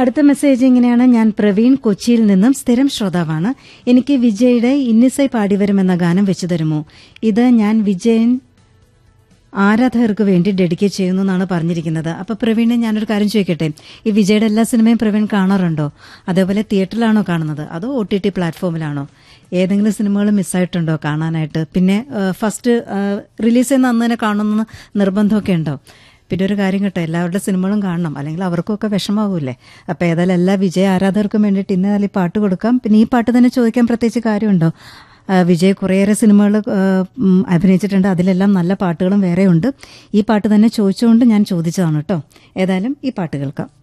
അടുത്ത മെസ്സേജ് ഇങ്ങനെയാണ് ഞാൻ പ്രവീൺ കൊച്ചിയിൽ നിന്നും സ്ഥിരം ശ്രോതാവാണ് എനിക്ക് വിജയുടെ ഇന്നിസൈ പാടിവരുമെന്ന ഗാനം വെച്ചു തരുമോ ഇത് ഞാൻ വിജയൻ ആരാധകർക്ക് വേണ്ടി ഡെഡിക്കേറ്റ് ചെയ്യുന്നു എന്നാണ് പറഞ്ഞിരിക്കുന്നത് അപ്പൊ പ്രവീണ് ഞാനൊരു കാര്യം ചോദിക്കട്ടെ ഈ വിജയുടെ എല്ലാ സിനിമയും പ്രവീൺ കാണാറുണ്ടോ അതേപോലെ തിയേറ്ററിലാണോ കാണുന്നത് അതോ ഒ ടി ടി പ്ലാറ്റ്ഫോമിലാണോ ഏതെങ്കിലും സിനിമകൾ മിസ്സായിട്ടുണ്ടോ കാണാനായിട്ട് പിന്നെ ഫസ്റ്റ് റിലീസ് ചെയ്യുന്ന അന്ന് തന്നെ കാണുന്ന നിർബന്ധമൊക്കെ ഉണ്ടോ പിന്നെ ഒരു കാര്യം കേട്ടോ എല്ലാവരുടെ സിനിമകളും കാണണം അല്ലെങ്കിൽ അവർക്കൊക്കെ വിഷമാവൂലേ അപ്പൊ ഏതായാലും എല്ലാ വിജയ ആരാധകർക്കും വേണ്ടിയിട്ട് ഇന്നേതായാലും ഈ പാട്ട് കൊടുക്കാം പിന്നെ ഈ പാട്ട് തന്നെ ചോദിക്കാൻ പ്രത്യേകിച്ച് കാര്യമുണ്ടോ ആ, വിജയ് കുറേയേറെ സിനിമകൾ അഭിനയിച്ചിട്ടുണ്ട് അതിലെല്ലാം നല്ല പാട്ടുകളും വേറെയുണ്ട് ഈ പാട്ട് തന്നെ ചോദിച്ചുകൊണ്ട് ഞാൻ ചോദിച്ചതാണ് കേട്ടോ ഏതായാലും ഈ പാട്ട് കേൾക്കാം